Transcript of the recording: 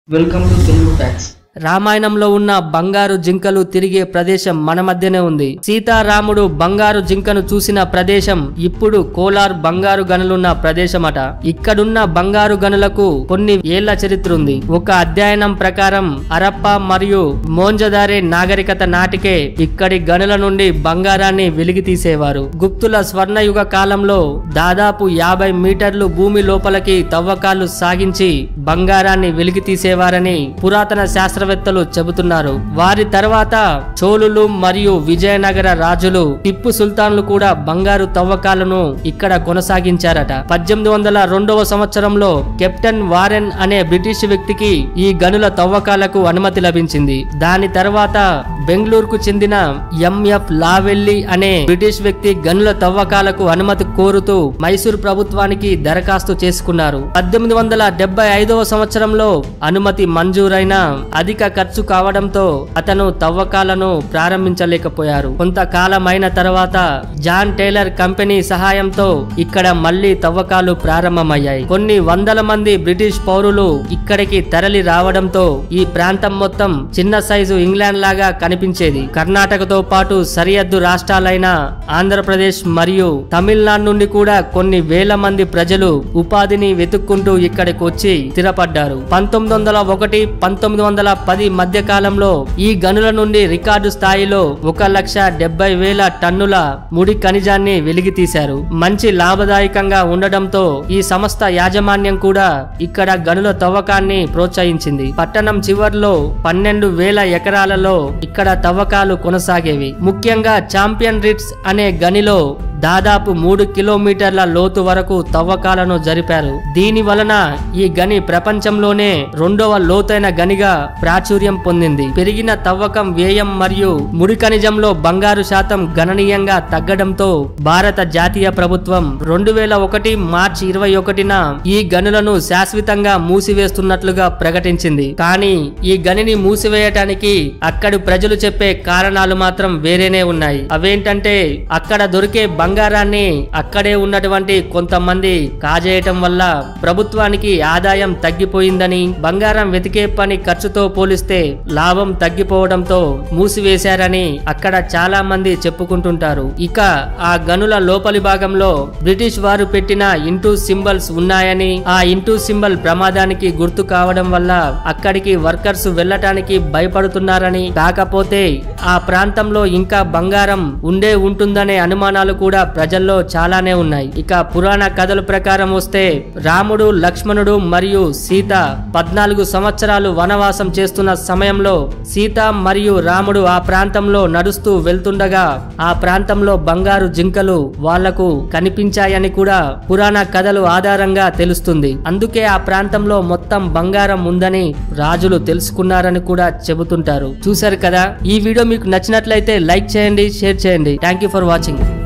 welcome to Telugu fax రామాయణంలో ఉన్న బంగారు జింకలు తిరిగే ప్రదేశం మన మధ్యనే ఉంది సీతారాముడు బంగారు జింకను చూసిన ప్రదేశం ఇప్పుడు కోలార్ బంగారు గనులున్న ప్రదేశమట ఇక్కడున్న బంగారు గనులకు కొన్ని ఏళ్ల చరిత్ర ఉంది ఒక అధ్యయనం ప్రకారం అరప్ప మరియు మోంజదారే నాగరికత నాటికే ఇక్కడి గనుల నుండి బంగారాన్ని వెలికి తీసేవారు గుప్తుల స్వర్ణయుగ కాలంలో దాదాపు యాభై మీటర్లు భూమి లోపలికి తవ్వకాలు సాగించి బంగారాన్ని వెలికి తీసేవారని పురాతన శాస్త్రవేత్తలు చెబుతున్నారు వారి తర్వాత చోళులు మరియు విజయనగర రాజులు టిప్పు సుల్తాన్లు కూడా బంగారు తవ్వకాలను ఇక్కడ కొనసాగించారట పద్దెనిమిది వందల రెండవ సంవత్సరంలో కెప్టెన్ వారెన్ అనే బ్రిటిష్ వ్యక్తికి ఈ గనుల తవ్వకాలకు అనుమతి లభించింది దాని తర్వాత బెంగళూరుకు చెందిన ఎంఎఫ్ లావెల్లి అనే బ్రిటిష్ వ్యక్తి గనుల తవ్వకాలకు అనుమతి కోరుతూ మైసూరు ప్రభుత్వానికి దరఖాస్తు చేసుకున్నారు పద్దెనిమిది వందల డెబ్బై ఐదవ సంవత్సరంలో అనుమతి మంజూరైన అధిక ఖర్చు కావడంతో అతను తవ్వకాలను ప్రారంభించలేకపోయారు కొంతకాలమైన తర్వాత జాన్ టైలర్ కంపెనీ సహాయంతో ఇక్కడ మళ్లీ తవ్వకాలు ప్రారంభమయ్యాయి కొన్ని వందల మంది బ్రిటిష్ పౌరులు ఇక్కడికి తరలి రావడంతో ఈ ప్రాంతం మొత్తం చిన్న సైజు ఇంగ్లాండ్ లాగా కనిపించేది కర్ణాటకతో పాటు సరిహద్దు రాష్ట్రాలైన ఆంధ్రప్రదేశ్ మరియు తమిళనాడు నుండి కూడా కొన్ని వేల మంది ప్రజలు ఉపాధిని వెతుక్కుంటూ ఇక్కడికి వచ్చి స్థిరపడ్డారు పంతొమ్మిది వందల ఒకటి పంతొమ్మిది వందల పది మధ్య కాలంలో ఈ గనుల నుండి రికార్డు స్థాయిలో ఒక లక్ష డెబ్బై వేల టన్నుల ముడి ఖనిజాన్ని వెలికి తీశారు మంచి లాభదాయకంగా ఉండడంతో ఈ సంస్థ యాజమాన్యం కూడా ఇక్కడ గనుల తవ్వకాన్ని ప్రోత్సహించింది పట్టణం చివర్లో పన్నెండు వేల ఎకరాలలో ఇక్కడ తవ్వకాలు కొనసాగేవి ముఖ్యంగా చాంపియన్ రిట్స్ అనే గనిలో దాదాపు మూడు కిలోమీటర్ల లోతు వరకు తవ్వకాలను జరిపారు దీని వలన ఈ గని ప్రపంచంలోనే రెండవ లోతైన గనిగా ప్రాచుర్యం పొందింది పెరిగిన తవ్వకం వ్యయం మరియు ముడి ఖనిజంలో బంగారు శాతం గణనీయంగా తగ్గడంతో భారత జాతీయ ప్రభుత్వం రెండు వేల ఒకటి మార్చి ఇరవై ఒకటిన ఈ గనులను శాశ్వతంగా మూసివేస్తున్నట్లుగా ప్రకటించింది కానీ ఈ గనిని మూసివేయటానికి అక్కడి ప్రజలు చెప్పే కారణాలు మాత్రం వేరేనే ఉన్నాయి అవేంటంటే అక్కడ దొరికే బంగారాన్ని అక్కడే ఉన్నటువంటి కొంతమంది కాజేయటం వల్ల ప్రభుత్వానికి ఆదాయం తగ్గిపోయిందని బంగారం వెతికే పని ఖర్చుతో పోలిస్తే లాభం తగ్గిపోవడంతో మూసివేశారని అక్కడ చాలా మంది చెప్పుకుంటుంటారు ఇక ఆ గనుల లోపలి భాగంలో బ్రిటిష్ వారు పెట్టిన ఇంటూ సింబల్స్ ఉన్నాయని ఆ ఇంటూ సింబల్ ప్రమాదానికి గుర్తు కావడం వల్ల అక్కడికి వర్కర్స్ వెళ్ళటానికి భయపడుతున్నారని కాకపోతే ఆ ప్రాంతంలో ఇంకా బంగారం ఉండే ఉంటుందనే అనుమానాలు కూడా ప్రజల్లో చాలానే ఉన్నాయి ఇక పురాణ కథల ప్రకారం వస్తే రాముడు లక్ష్మణుడు మరియు సీత పద్నాలుగు సంవత్సరాలు వనవాసం చేస్తున్న సమయంలో సీత మరియు రాముడు ఆ ప్రాంతంలో నడుస్తూ వెళ్తుండగా ఆ ప్రాంతంలో బంగారు జింకలు వాళ్లకు కనిపించాయని కూడా పురాణ కథలు ఆధారంగా తెలుస్తుంది అందుకే ఆ ప్రాంతంలో మొత్తం బంగారం ఉందని రాజులు తెలుసుకున్నారని కూడా చెబుతుంటారు చూశారు కదా ఈ వీడియో మీకు నచ్చినట్లయితే లైక్ చేయండి షేర్ చేయండి థ్యాంక్ యూ ఫర్ వాచింగ్